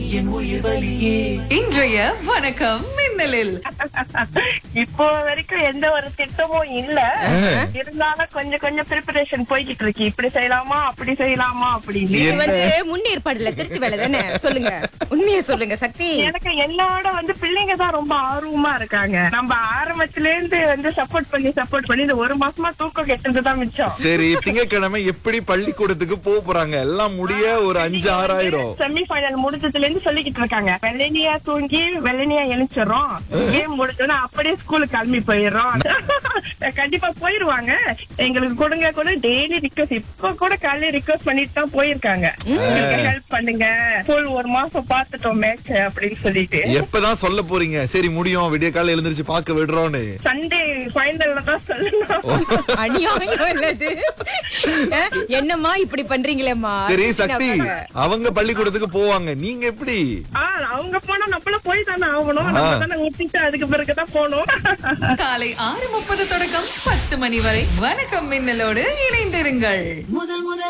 என் உயிர் வலியே இன்றைய வணக்கம் மின்னலில் இப்போ வரைக்கும் எந்த ஒரு திட்டமும் இல்ல இருந்தாலும் கொஞ்சம் கொஞ்சம் ப்ரிப்பரேஷன் போய்கிட்டு இருக்கு இப்படி செய்யலாமா அப்படி செய்யலாமா அப்படின்னு இது வந்து முன்னேற்பாடுல திருட்டு வேலை தானே சொல்லுங்க உண்மையை சொல்லுங்க சக்தி எனக்கு என்னோட வந்து பிள்ளைங்க தான் ரொம்ப ஆர்வமா இருக்காங்க நம்ம ஆரம்பத்துல இருந்து வந்து சப்போர்ட் பண்ணி சப்போர்ட் பண்ணி இந்த ஒரு மாசமா தூக்கம் கெட்டது தான் மிச்சம் சரி திங்கட்கிழமை எப்படி பள்ளிக்கூடத்துக்கு போக போறாங்க எல்லாம் முடிய ஒரு அஞ்சு ஆறாயிரம் செமி ஃபைனல் முடிஞ்சதுல இருந்து சொல்லிக்கிட்டு இருக்காங்க வெள்ளனியா தூங்கி வெள்ளனியா எழுச்சிடுறோம் கேம் முடிச்சோன்னா அப்படியே ஸ்கூலுக்கு கிளம்பி போயிடுறோம் கண்டிப்பா போயிருவாங்க எங்களுக்கு கொடுங்க கூட டெய்லி ரிக்வஸ்ட் இப்ப கூட காலையில ரிக்வஸ்ட் பண்ணிட்டு தான் போயிருக்காங்க எங்களுக்கு ஹெல்ப் பண்ணுங்க ஸ்கூல் ஒரு மாசம் பாத்துட்டோம் மேட்ச் அப்படின்னு சொல்லிட்டு எப்பதான் சொல்ல போறீங்க சரி முடியும் விடிய காலையில எழுந்திருச்சு பார்க்க விடுறோம்னு சண்டே ஃபைனல்ல தான் சொல்லணும் அநியாயம் இல்லது அஹ், என்னம்மா இப்படி பண்றீங்களேம்மா சரி சக்தி அவங்க பள்ளிக்கூடத்துக்கு போவாங்க நீங்க எப்படி ஆஹ் அவங்க போனா நம்மள போய் தானே ஆகணும் நம்ம தானே ஊத்திட்டு அதுக்கு பிறகுதான் போகணும் காலை ஆறு முப்பது தொடக்கம் பத்து மணி வரை வணக்கம் மின்னலோடு இணைந்திருங்கள் முதல் முதல்